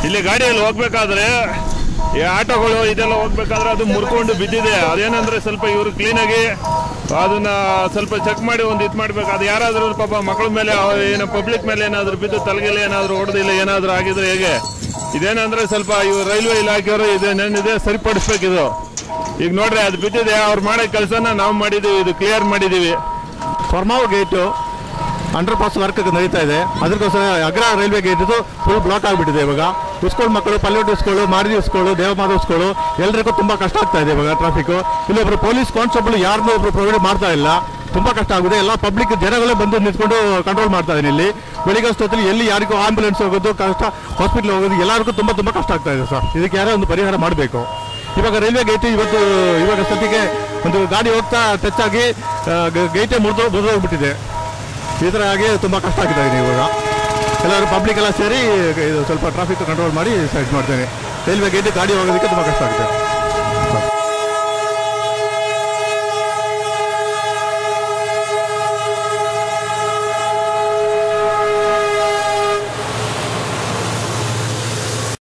ಇಲ್ಲಿ ಗಾಡಿಯಲ್ಲಿ ಹೋಗ್ಬೇಕಾದ್ರೆ ಈ ಆಟೋಗಳು ಇದೆಲ್ಲ ಹೋಗ್ಬೇಕಾದ್ರೆ ಅದು ಮುರ್ಕೊಂಡು ಬಿದ್ದಿದೆ ಅದೇನಂದ್ರೆ ಸ್ವಲ್ಪ ಇವರು ಕ್ಲೀನಾಗಿ ಅದನ್ನ ಸ್ವಲ್ಪ ಚೆಕ್ ಮಾಡಿ ಒಂದು ಇದು ಮಾಡ್ಬೇಕು ಅದು ಯಾರಾದ್ರೂ ಪಾಪ ಮಕ್ಕಳ ಮೇಲೆ ಅವ- ಏನೋ ಪಬ್ಲಿಕ್ ಮೇಲೆ ಏನಾದ್ರು ಬಿದ್ದು ತಲೆಗೆಲೆ ಏನಾದ್ರು ಹೊಡೆದಿಲ್ಲ ಏನಾದ್ರು ಆಗಿದ್ರೆ ಹೇಗೆ ಇದೇನಂದ್ರೆ ಸ್ವಲ್ಪ ಇವ್ರು ರೈಲ್ವೆ ಇಲಾಖೆಯವರು ಇದೇನೇನಿದೆ ಸರಿಪಡಿಸ್ಬೇಕಿದು ಈಗ ನೋಡ್ರಿ ಅದು ಬಿದ್ದಿದೆ ಅವ್ರು ಮಾಡೋ ಕೆಲಸನ ನಾವು ಮಾಡಿದೀವಿ ಇದು ಕ್ಲಿಯರ್ ಮಾಡಿದೀವಿ ಫರ್ಮಾವ್ ಗೇಟು ಅಂಡರ್ ಪಾಸ್ ವರ್ಕ್ ನಡೀತಾ ಇದೆ ಅದಕ್ಕೋಸ್ಕರ ಅಗ್ರ ರೈಲ್ವೆ ಗೇಟ್ ಇದು ಫುಲ್ ಬ್ಲಾಕ್ ಆಗಿಬಿಟ್ಟಿದೆ ಇವಾಗ ಉಸ್ಕೋಳ್ ಮಕ್ಕಳು ಪಲ್ಯೋಟ್ ಉಸ್ಕೋಳು ಮಾರುತಿ ಉಸ್ಕೋಳು ದೇವಮಾದ ಉಸ್ಕೋಳು ಎಲ್ರಿಗೂ ತುಂಬ ಕಷ್ಟ ಆಗ್ತಾ ಇದೆ ಇವಾಗ ಟ್ರಾಫಿಕ್ ಇಲ್ಲಿ ಒಬ್ರು ಪೊಲೀಸ್ ಕಾನ್ಸ್ಟೇಬಲ್ ಯಾರನ್ನೂ ಒಬ್ರು ಪ್ರೊವೈಡ್ ಮಾಡ್ತಾ ಇಲ್ಲ ತುಂಬ ಕಷ್ಟ ಆಗಿದೆ ಎಲ್ಲ ಪಬ್ಲಿಕ್ ಜನಗಳೇ ಬಂದು ನಿಂತ್ಕೊಂಡು ಕಂಟ್ರೋಲ್ ಮಾಡ್ತಾ ಇದ್ದೀನಿ ಇಲ್ಲಿ ಬೆಳಿಗ್ಗೆ ಅಷ್ಟೊತ್ತಲ್ಲಿ ಎಲ್ಲಿ ಯಾರಿಗೂ ಆಂಬುಲೆನ್ಸ್ ಹೋಗೋದು ಕಷ್ಟ ಹಾಸ್ಪಿಟ್ಲ್ ಹೋಗೋದು ಎಲ್ಲರಿಗೂ ತುಂಬ ತುಂಬ ಕಷ್ಟ ಆಗ್ತಾ ಇದೆ ಸರ್ ಇದಕ್ಕೆ ಯಾರೋ ಒಂದು ಪರಿಹಾರ ಮಾಡಬೇಕು ಇವಾಗ ರೈಲ್ವೆ ಗೇಟ್ ಇವತ್ತು ಇವಾಗ ಸದ್ಯಕ್ಕೆ ಒಂದು ಗಾಡಿ ಹೋಗ್ತಾ ಟಚ್ ಆಗಿ ಗೇಟೇ ಮುರಿದು ಮುರಿದೋಗ್ಬಿಟ್ಟಿದೆ ಈ ಥರ ಆಗಿ ತುಂಬ ಕಷ್ಟ ಆಗ್ತಾ ಇದೆ ಇವಾಗ ಎಲ್ಲರೂ ಪಬ್ಲಿಕ್ ಎಲ್ಲ ಸೇರಿ ಇದು ಸ್ವಲ್ಪ ಟ್ರಾಫಿಕ್ ಕಂಟ್ರೋಲ್ ಮಾಡಿ ಸೈಡ್ ಮಾಡ್ತೇನೆ ರೈಲ್ವೆ ಗೇಟ್ ಗಾಡಿ ಹೋಗೋದಕ್ಕೆ ತುಂಬ ಕಷ್ಟ ಆಗುತ್ತೆ